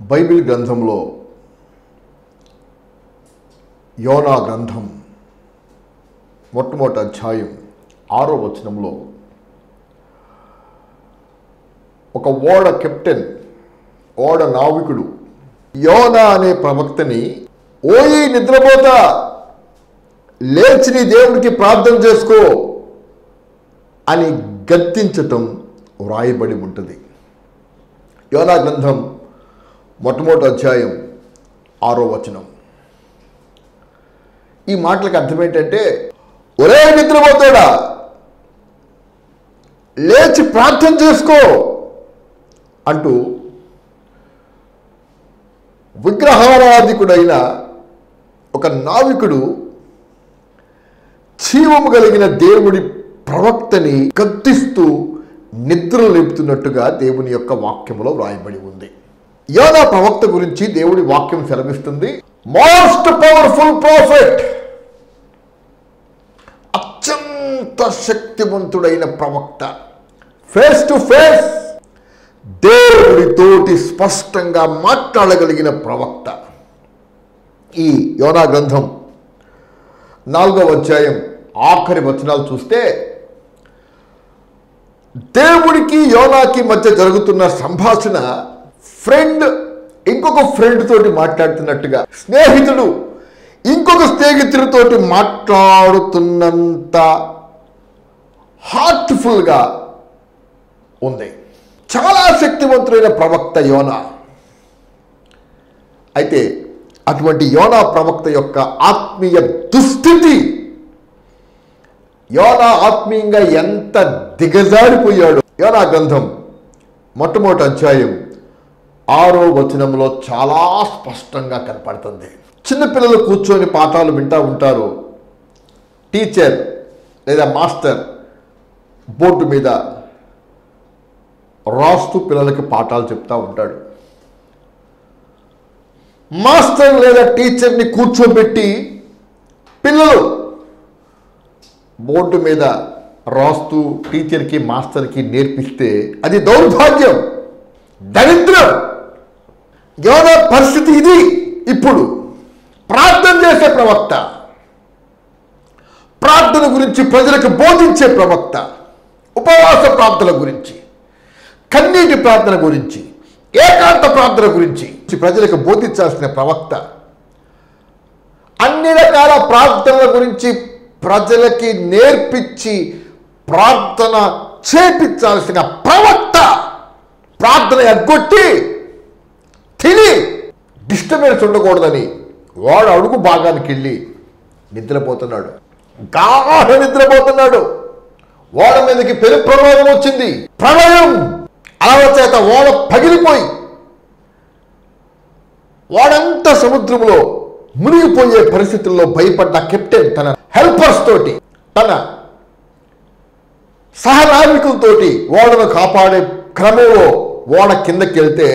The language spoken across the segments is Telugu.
బైబిల్ గ్రంథంలో యోనా గ్రంథం మొట్టమొదటి అధ్యాయం ఆరో వచనంలో ఒక ఓడ కెప్టెన్ ఓడ నావికుడు యోనా అనే ప్రవక్తని ఓయి నిద్రపోతా లేచి నీ దేవుడికి ప్రార్థన చేసుకో అని గద్దించటం వ్రాయబడి ఉంటుంది యోనా గ్రంథం మొట్టమొదటి అధ్యాయం ఆరో వచనం ఈ మాటలకు అర్థం ఏంటంటే ఒరే నిద్రపోతాడా లేచి ప్రార్థన చేసుకో అంటూ విగ్రహారాధికుడైన ఒక నావికుడు జీవము కలిగిన దేవుడి ప్రవక్తని గద్దిస్తూ నిద్ర లేపుతున్నట్టుగా దేవుని యొక్క వాక్యములో వ్రాయబడి ఉంది యోనా ప్రవక్త గురించి దేవుడి వాక్యం సెలవిస్తుంది మోస్ట్ పవర్ఫుల్ ప్రాఫిట్ అత్యంత శక్తివంతుడైన ప్రవక్త ఫేస్ టు ఫేస్ దేవుడితోటి స్పష్టంగా మాట్లాడగలిగిన ప్రవక్త ఈ యోనా గ్రంథం నాలుగవ అధ్యాయం ఆఖరి వచనాలు చూస్తే దేవుడికి యోనాకి మధ్య జరుగుతున్న సంభాషణ ఫ్రెండ్ ఇంకొక ఫ్రెండ్ తోటి మాట్లాడుతున్నట్టుగా స్నేహితుడు ఇంకొక స్నేహితుడితోటి మాట్లాడుతున్నంత హార్ట్ఫుల్గా ఉంది చాలా శక్తివంతుడైన ప్రవక్త యోనా అయితే అటువంటి యోనా ప్రవక్త యొక్క ఆత్మీయ దుస్థితి యోనా ఆత్మీయంగా ఎంత దిగజారిపోయాడు యోనా గ్రంథం మొట్టమొదటి అధ్యాయం ఆరో వచనంలో చాలా స్పష్టంగా కనపడుతుంది చిన్నపిల్లలు కూర్చొని పాఠాలు వింటూ ఉంటారు టీచర్ లేదా మాస్టర్ బోర్డు మీద రాస్తూ పిల్లలకి పాఠాలు చెప్తా ఉంటాడు మాస్టర్ లేదా టీచర్ని కూర్చోబెట్టి పిల్లలు బోర్డు మీద రాస్తూ టీచర్కి మాస్టర్కి నేర్పిస్తే అది దౌర్భాగ్యం దరిద్రం యోన పరిస్థితి ఇది ఇప్పుడు ప్రార్థన చేసే ప్రవక్త ప్రార్థన గురించి ప్రజలకు బోధించే ప్రవక్త ఉపవాస ప్రార్థన గురించి కన్నీటి ప్రార్థన గురించి ఏకాంత ప్రార్థన గురించి ప్రజలకు బోధించాల్సిన ప్రవక్త అన్ని రకాల ప్రార్థనల గురించి ప్రజలకి నేర్పించి ప్రార్థన చేపించాల్సిన ప్రవక్త ప్రార్థన ఎగ్గొట్టి తిని డిస్టర్బెన్స్ ఉండకూడదని వాడు అడుగు భాగానికి వెళ్ళి నిద్రపోతున్నాడు గాఢ నిద్రపోతున్నాడు ఓడ మీదకి పెను ప్రమాదం వచ్చింది ప్రళయం అలవ చేత ఓడ పగిలిపోయి వాడంతా సముద్రంలో మునిగిపోయే పరిస్థితుల్లో భయపడ్డ కెప్టెన్ తన హెల్పర్స్ తోటి తన సహనావికులతోటి ఓడను కాపాడే క్రమంలో ఓడ కిందకి వెళ్తే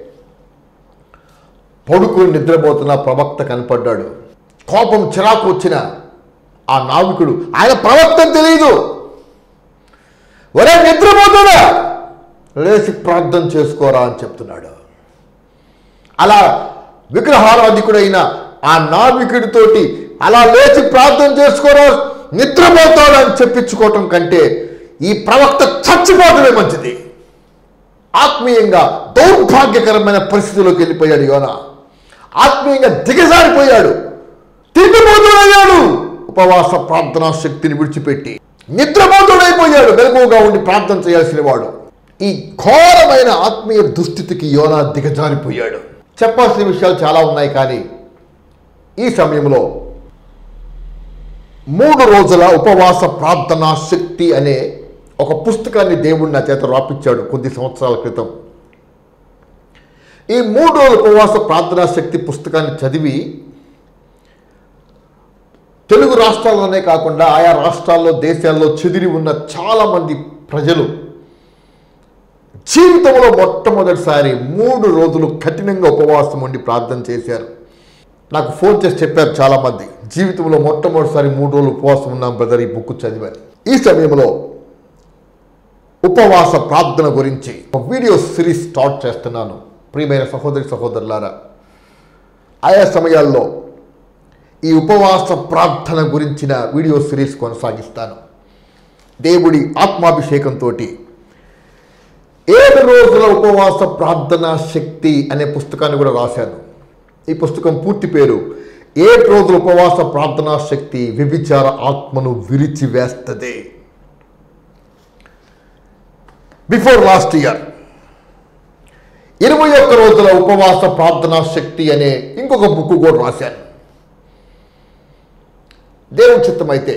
పడుకుని నిద్రపోతున్న ప్రవక్త కనపడ్డాడు కోపం చిరాకు వచ్చిన ఆ నావికుడు ఆయన ప్రవక్త తెలియదు ఒరే నిద్రపోతున్నా లేచి ప్రార్థన చేసుకోరా అని చెప్తున్నాడు అలా విగ్రహారాధికుడైన ఆ నావికుడితోటి అలా లేచి ప్రార్థన చేసుకోరా నిద్రపోతాడు అని చెప్పించుకోవటం కంటే ఈ ప్రవక్త చచ్చిపోవటమే మంచిది ఆత్మీయంగా దౌర్భాగ్యకరమైన పరిస్థితిలోకి వెళ్ళిపోయాడు యోన ఆత్మీయంగా దిగజారిపోయాడు తిరిగిపోతుడయ్యాడు ఉపవాస ప్రార్థనా శక్తిని విడిచిపెట్టి నిద్రపోతుడైపోయాడు మెలకువగా ఉండి ప్రార్థన చేయాల్సిన వాడు ఈ ఘోరమైన ఆత్మీయ దుస్థితికి యోనా దిగజారిపోయాడు చెప్పాల్సిన విషయాలు చాలా ఉన్నాయి కానీ ఈ సమయంలో మూడు రోజుల ఉపవాస ప్రార్థనా శక్తి అనే ఒక పుస్తకాన్ని దేవుడు నా చేత రాపించాడు కొద్ది సంవత్సరాల క్రితం ఈ మూడు రోజుల ఉపవాస ప్రార్థనా శక్తి పుస్తకాన్ని చదివి తెలుగు రాష్ట్రాల్లోనే కాకుండా ఆయా రాష్ట్రాల్లో దేశాల్లో చెదిరి ఉన్న చాలామంది ప్రజలు జీవితంలో మొట్టమొదటిసారి మూడు రోజులు కఠినంగా ఉపవాసం ఉండి ప్రార్థన చేశారు నాకు ఫోన్ చేసి చెప్పారు చాలామంది జీవితంలో మొట్టమొదటిసారి మూడు రోజులు ఉపవాసం ఉన్నాం బ్రదర్ ఈ బుక్ చదివారు ఈ సమయంలో ఉపవాస ప్రార్థన గురించి ఒక వీడియో సిరీస్ స్టార్ట్ చేస్తున్నాను ప్రియమైన సహోదరి సహోదరులారా ఆయా సమయాల్లో ఈ ఉపవాస ప్రార్థన గురించిన వీడియో సిరీస్ కొనసాగిస్తాను దేవుడి ఆత్మాభిషేకంతో ఏడు రోజుల ఉపవాస ప్రార్థనా శక్తి అనే పుస్తకాన్ని కూడా రాశాను ఈ పుస్తకం పూర్తి పేరు ఏడు రోజుల ఉపవాస ప్రార్థనా శక్తి వ్యభిచార ఆత్మను విరిచివేస్తది బిఫోర్ లాస్ట్ ఇయర్ ఇరవై ఒక్క రోజుల ఉపవాస ప్రార్థనా శక్తి అనే ఇంకొక బుక్ కూడా రాశాను దేవుని చిత్తమైతే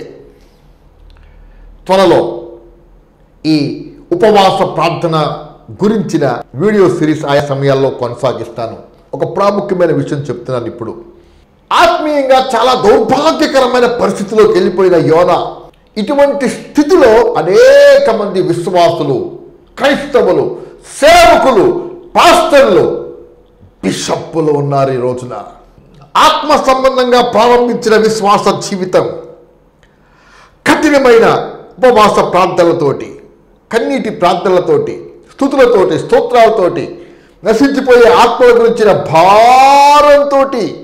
త్వరలో ఈ ఉపవాస ప్రార్థన గురించిన వీడియో సిరీస్ ఆయా సమయాల్లో కొనసాగిస్తాను ఒక ప్రాముఖ్యమైన విషయం చెప్తున్నాను ఇప్పుడు ఆత్మీయంగా చాలా దౌర్భాగ్యకరమైన పరిస్థితిలోకి వెళ్ళిపోయిన యోన ఇటువంటి స్థితిలో అనేక మంది విశ్వాసులు క్రైస్తవులు సేవకులు పాస్టర్లు బిషప్పులు ఉన్నారు ఈ రోజున ఆత్మ సంబంధంగా ప్రారంభించిన విశ్వాస జీవితం కఠినమైన ఉపవాస ప్రార్థనలతోటి కన్నీటి ప్రార్థనలతోటి స్థుతులతోటి స్తోత్రాలతోటి నశించిపోయే ఆత్మల గురించిన భారంతో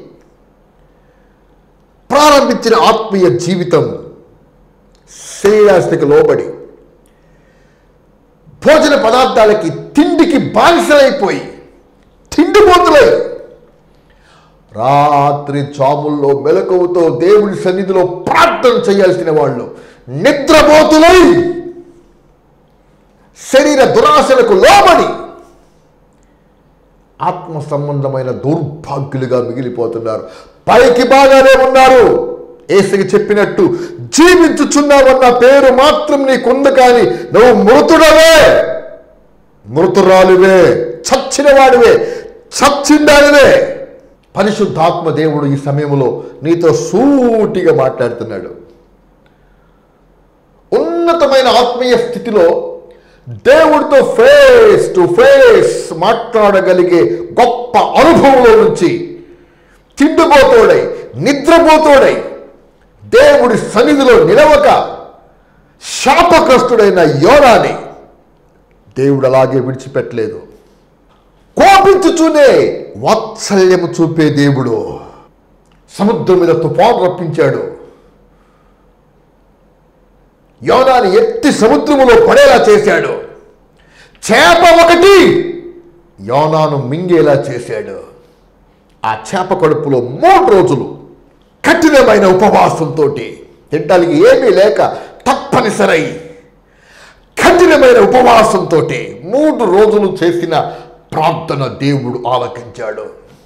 ప్రారంభించిన ఆత్మీయ జీవితం శరీరాశకి లోబడి భోజన పదార్థాలకి తిండికి బానిసలైపోయి తిండిపోతులై రాత్రి చాముల్లో మెలకువతో దేవుడి సన్నిధిలో ప్రార్థన చేయాల్సిన వాళ్ళు నిద్రపోతులై శరీర దురాశలకు లోబడి ఆత్మ సంబంధమైన దౌర్భాగ్యులుగా మిగిలిపోతున్నారు పైకి బాగానే ఉన్నారు ఏసుకి చెప్పినట్టు జీవించుచున్నావన్న పేరు మాత్రం నీకుంది కానీ నువ్వు మృతుడవే మృతురాలువే చచ్చిన వాడివే చచ్చిందానివే పరిశుద్ధాత్మ దేవుడు ఈ సమయంలో నీతో సూటిగా మాట్లాడుతున్నాడు ఉన్నతమైన ఆత్మీయ స్థితిలో దేవుడితో ఫేస్ టు ఫేస్ మాట్లాడగలిగే గొప్ప అనుభవంలో నుంచి తిండిపోతోడై నిద్రపోతోడై దేవుడి సన్నిధిలో నిలవక శాపగ్రస్తుడైన యోనాని దేవుడు అలాగే విడిచిపెట్టలేదు కోపించుచూనే వాత్సల్యము చూపే దేవుడు సముద్రం మీద తుఫాను రప్పించాడు యోనాని ఎత్తి సముద్రములో పడేలా చేశాడు చేప ఒకటి యోనాను మింగేలా చేశాడు ఆ చేప కడుపులో మూడు రోజులు కఠినమైన ఉపవాసంతో తింటానికి ఏమీ లేక తప్పనిసరై కఠినమైన ఉపవాసంతో మూడు రోజులు చేసిన ప్రార్థన దేవుడు ఆలకించాడు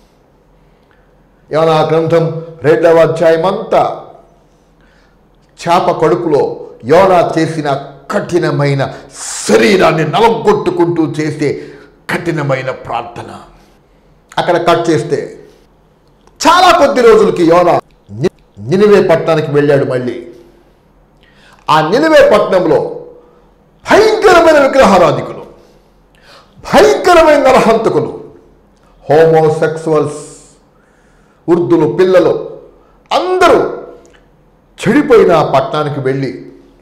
యోనా గ్రంథం రెండవ అధ్యాయం అంతా చేప కడుపులో యోనా చేసిన కఠినమైన శరీరాన్ని నలగొట్టుకుంటూ చేసే కఠినమైన ప్రార్థన అక్కడ కట్ చేస్తే చాలా కొద్ది రోజులకి యోనా ని- నినివే పట్టణానికి వెళ్ళాడు మళ్ళీ ఆ నినివే పట్టణంలో భయంకరమైన విగ్రహారాధికులు భయంకరమైన నరహంతకులు హోమోసెక్సువల్స్ వృద్ధులు పిల్లలు అందరూ చెడిపోయిన ఆ పట్టణానికి వెళ్ళి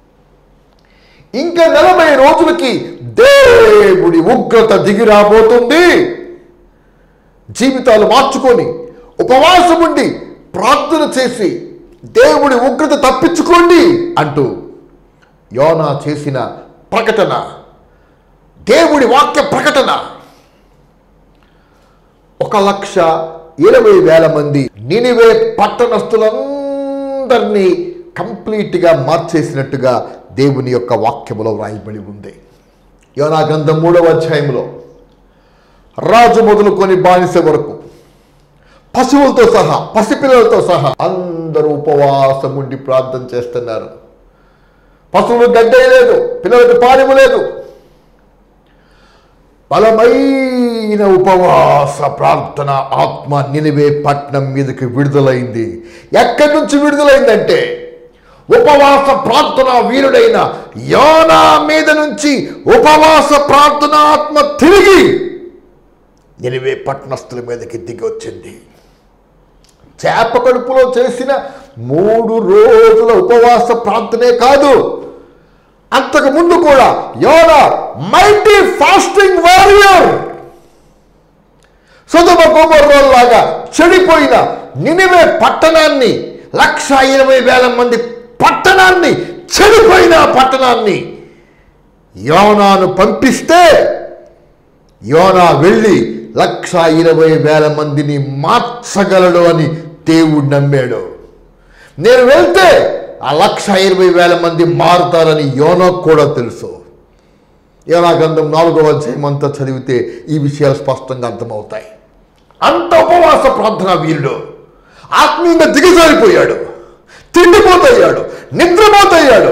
ఇంకా నలభై రోజులకి దేవుడి ఉగ్రత దిగి రాబోతుంది జీవితాలు మార్చుకొని ఉపవాసం ఉండి ప్రార్థన చేసి దేవుడి ఉగ్రత తప్పించుకోండి అంటూ యోనా చేసిన ప్రకటన దేవుడి వాక్య ప్రకటన ఒక లక్ష ఇరవై వేల మంది నినివే పట్టణస్థులందరినీ కంప్లీట్గా మార్చేసినట్టుగా దేవుని యొక్క వాక్యములో వ్రాయబడి ఉంది యోనా గ్రంథం మూడవ అధ్యాయంలో రాజు మొదలుకొని బానిస వరకు పశువులతో సహా పసిపిల్లలతో సహా అందరూ ఉపవాసం ఉండి ప్రార్థన చేస్తున్నారు పశువులు గడ్డే లేదు పిల్లలకు పాడిము లేదు బలమైన ఉపవాస ప్రార్థన ఆత్మ నినివే పట్నం మీదకి విడుదలైంది ఎక్కడి నుంచి విడుదలైందంటే ఉపవాస ప్రార్థన వీరుడైన యోనా మీద నుంచి ఉపవాస ప్రార్థన ఆత్మ తిరిగి నినివే పట్టణస్థుల మీదకి దిగి వచ్చింది చేప కడుపులో చేసిన మూడు రోజుల ఉపవాస ప్రార్థనే కాదు అంతకు ముందు కూడా యోన మైటీ ఫాస్టింగ్ వారియర్ అలాగా చెడిపోయిన నినివే పట్టణాన్ని లక్ష ఇరవై వేల మంది పట్టణాన్ని చెడిపోయిన పట్టణాన్ని యోనాను పంపిస్తే యోనా వెళ్ళి లక్ష ఇరవై వేల మందిని మార్చగలడు అని దేవుడు నమ్మాడు నేను వెళ్తే ఆ లక్ష ఇరవై వేల మంది మారుతారని యోనకు కూడా తెలుసు యోనా గ్రంథం నాలుగవ అధ్యాయం అంతా చదివితే ఈ విషయాలు స్పష్టంగా అర్థమవుతాయి అంత ఉపవాస ప్రార్థన వీరుడు ఆత్మీయంగా దిగజారిపోయాడు తిండిపోతయ్యాడు నిద్రపోతయ్యాడు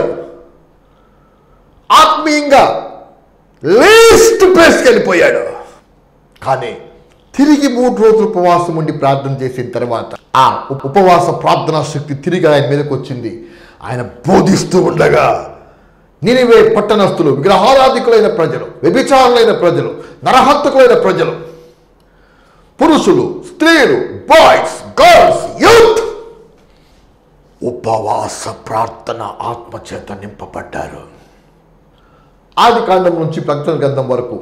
ఆత్మీయంగా లీస్ట్ ప్లేస్కి వెళ్ళిపోయాడు కానీ తిరిగి మూడు రోజులు ఉపవాసం ఉండి ప్రార్థన చేసిన తర్వాత ఆ ఉప్- ఉపవాస ప్రార్థనా శక్తి తిరిగి ఆయన మీదకి వచ్చింది ఆయన బోధిస్తూ ఉండగా నినివే పట్టణస్థులు విగ్రహారాధికులైన ప్రజలు వ్యభిచారులైన ప్రజలు నరహంతకులైన ప్రజలు పురుషులు స్త్రీలు బాయ్స్ గర్ల్స్ యూత్ ఉపవాస ప్రార్థన ఆత్మచేత నింపబడ్డారు ఆది కాండం నుంచి ప్రకటన గ్రంథం వరకు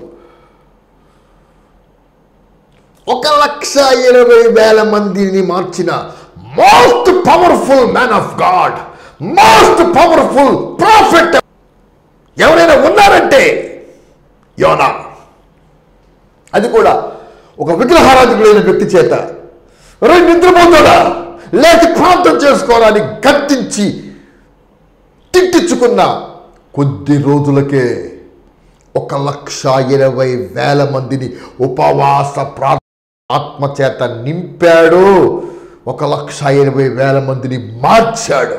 ఒక లక్ష ఇరవై వేల మందిని మార్చిన most powerful man of god most powerful prophet ఎవరైనా ఉన్నారంటే యోనా అది కూడా ఒక విగ్రహారాధికుడైన వ్యక్తి చేత రే నిద్రపోతాడా లేక ప్రార్థన చేసుకోవాలని గద్దించి తిట్టించుకున్న కొద్ది రోజులకే ఒక లక్ష ఇరవై వేల మందిని ఉపవాస ప్రార్థన ఆత్మచేత నింపాడు ఒక లక్ష ఇరవై వేల మందిని మార్చాడు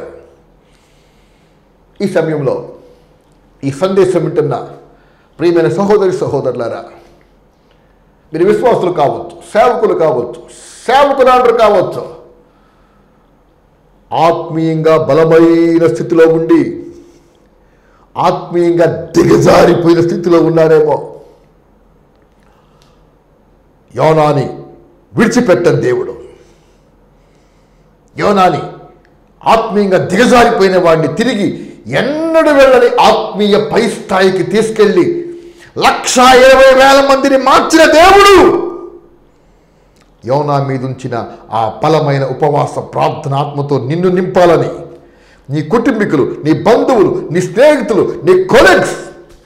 ఈ సమయంలో ఈ సందేశం వింటున్న ప్రియమైన సహోదరి సహోదరులారా మీరు విశ్వాసులు కావచ్చు సేవకులు కావచ్చు సేవకురాలు కావచ్చు ఆత్మీయంగా బలమైన స్థితిలో ఉండి ఆత్మీయంగా దిగజారిపోయిన స్థితిలో ఉన్నారేమో యోనాని విడిచిపెట్టని దేవుడు యోనాని ఆత్మీయంగా దిగజారిపోయిన వాడిని తిరిగి ఎన్నడు వెళ్ళని ఆత్మీయ పై స్థాయికి తీసుకెళ్ళి లక్ష ఇరవై వేల మందిని మార్చిన దేవుడు యోనా మీదుంచిన ఆ బలమైన ఉపవాస ప్రార్థన ఆత్మతో నిన్ను నింపాలని నీ కుటుంబీకులు నీ బంధువులు నీ స్నేహితులు నీ కొలెగ్స్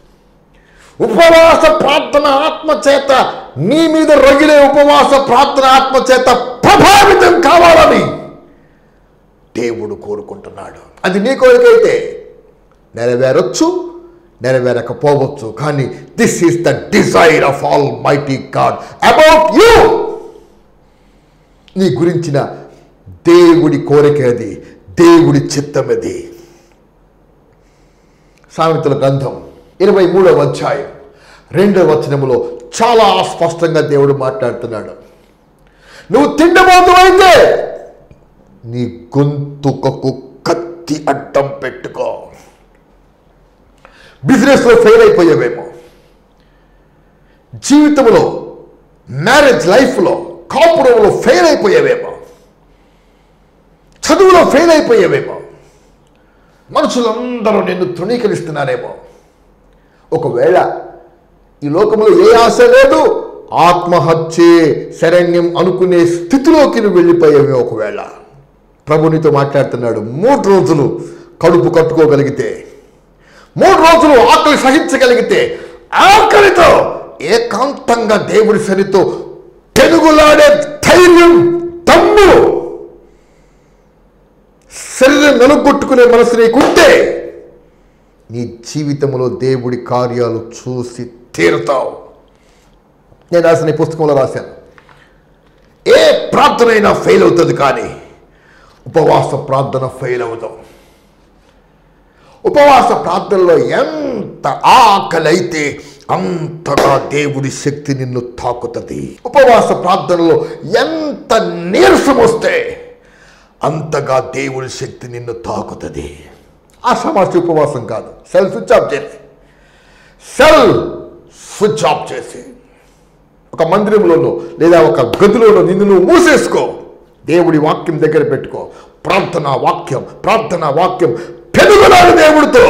ఉపవాస ప్రార్థన ఆత్మ చేత నీ మీద రగిలే ఉపవాస ప్రార్థన ఆత్మ చేత ప్రభావితం కావాలని దేవుడు కోరుకుంటున్నాడు అది నీ కోరికైతే నెరవేరొచ్చు నెరవేరకపోవచ్చు కానీ this is the desire of almighty god about you నీ గురించిన దేవుడి కోరిక అది దేవుడి చిత్తం అది సామెతల గ్రంథం ఇరవై మూడవ అధ్యాయం రెండవ వచనములో చాలా స్పష్టంగా దేవుడు మాట్లాడుతున్నాడు నువ్వు తిండబోతు అయితే నీ గొంతుకకు కత్తి అడ్డం పెట్టుకో బిజినెస్లో ఫెయిల్ అయిపోయావేమో జీవితంలో మ్యారేజ్ లైఫ్లో కాపురంలో ఫెయిల్ అయిపోయావేమో చదువులో ఫెయిల్ అయిపోయావేమో మనుషులందరూ నిన్ను తృణీకరిస్తున్నారేమో ఒకవేళ ఈ లోకంలో ఏ ఆశ లేదు ఆత్మహత్యే శరణ్యం అనుకునే స్థితిలోకి నువ్వు వెళ్ళిపోయావే ఒకవేళ ప్రభు నీతో మాట్లాడుతున్నాడు మూడు రోజులు కడుపు కట్టుకోగలిగితే మూడు రోజులు ఆకలి సహించగలిగితే ఆకలితో ఏకాంతంగా దేవుడి సరితో పెనుగులాడే ధైర్యం దమ్ము శరీరం నలుగొట్టుకునే మనసు నీకుంటే నీ జీవితంలో దేవుడి కార్యాలు చూసి తీరుతావు నేను రాసిన ఈ పుస్తకంలో రాశాను ఏ ప్రార్థన అయినా ఫెయిల్ అవుతుంది కానీ ఉపవాస ప్రార్థన ఫెయిల్ అవుతాం ఉపవాస ప్రార్థనలో ఎంత ఆకలి అయితే అంతగా దేవుడి శక్తి నిన్ను తాకుతుంది ఉపవాస ప్రార్థనలో ఎంత నీరసం వస్తే అంతగా దేవుడి శక్తి నిన్ను తాకుతుంది ఆషామాషి ఉపవాసం కాదు సెల్ స్విచ్ ఆఫ్ చేసి సెల్ స్విచ్ ఆఫ్ చేసి ఒక మందిరంలోనో లేదా ఒక గదిలోనో నిన్ను నువ్వు మూసేసుకో దేవుడి వాక్యం దగ్గర పెట్టుకో ప్రార్థన వాక్యం ప్రార్థన వాక్యం పెరుగులాడు దేవుడితో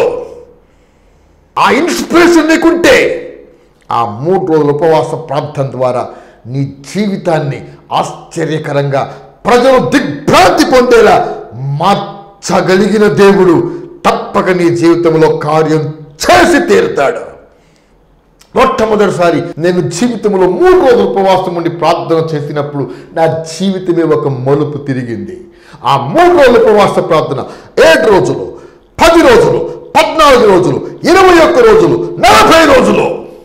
ఆ ఇన్స్పిరేషన్ నీకుంటే ఆ మూడు రోజుల ఉపవాస ప్రార్థన ద్వారా నీ జీవితాన్ని ఆశ్చర్యకరంగా ప్రజలు దిగ్భ్రాంతి పొందేలా మార్చగలిగిన దేవుడు తప్పక నీ జీవితంలో కార్యం చేసి తీరుతాడు మొట్టమొదటిసారి నేను జీవితంలో మూడు రోజులు ఉపవాసం ఉండి ప్రార్థన చేసినప్పుడు నా జీవితమే ఒక మలుపు తిరిగింది ఆ మూడు రోజుల ఉపవాస ప్రార్థన ఏడు రోజులు పది రోజులు పద్నాలుగు రోజులు ఇరవై ఒక్క రోజులు నలభై రోజులు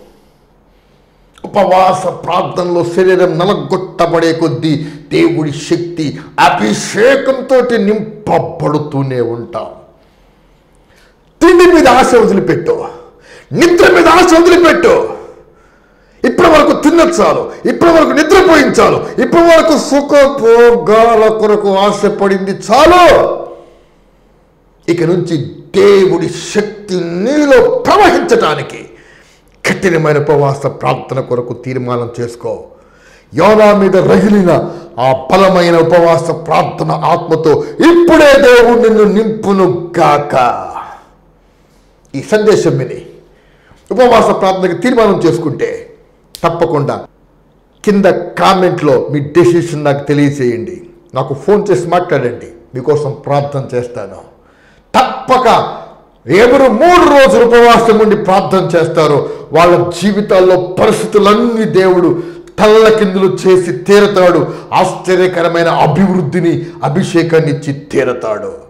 ఉపవాస ప్రార్థనలో శరీరం నలగొట్టబడే కొద్దీ దేవుడి శక్తి అభిషేకంతో నింపబడుతూనే ఉంటాం తిండి మీద ఆశ వదిలిపెట్టు నిద్ర మీద ఆశ వదిలిపెట్టు ఇప్పటి వరకు తిన్న చాలు ఇప్పటి వరకు నిద్రపోయించాలు ఇప్పటి వరకు సుఖ భోగాల కొరకు ఆశపడింది చాలు ఇక నుంచి దేవుడి శక్తి నీలో ప్రవహించటానికి కఠినమైన ఉపవాస ప్రార్థన కొరకు తీర్మానం చేసుకో యోనా మీద రగిలిన ఆ బలమైన ఉపవాస ప్రార్థన ఆత్మతో ఇప్పుడే దేవుడు నిన్ను నింపును గాక ఈ సందేశం విని ఉపవాస ప్రార్థనకి తీర్మానం చేసుకుంటే తప్పకుండా కింద కామెంట్లో మీ డెసిషన్ నాకు తెలియచేయండి నాకు ఫోన్ చేసి మాట్లాడండి మీకోసం ప్రార్థన చేస్తాను తప్పక ఎవరు మూడు రోజులు ఉపవాసం ఉండి ప్రార్థన చేస్తారో వాళ్ళ జీవితాల్లో పరిస్థితులన్నీ దేవుడు తల్ల కిందులు చేసి తీరతాడు ఆశ్చర్యకరమైన అభివృద్ధిని అభిషేకాన్ని ఇచ్చి తీరతాడు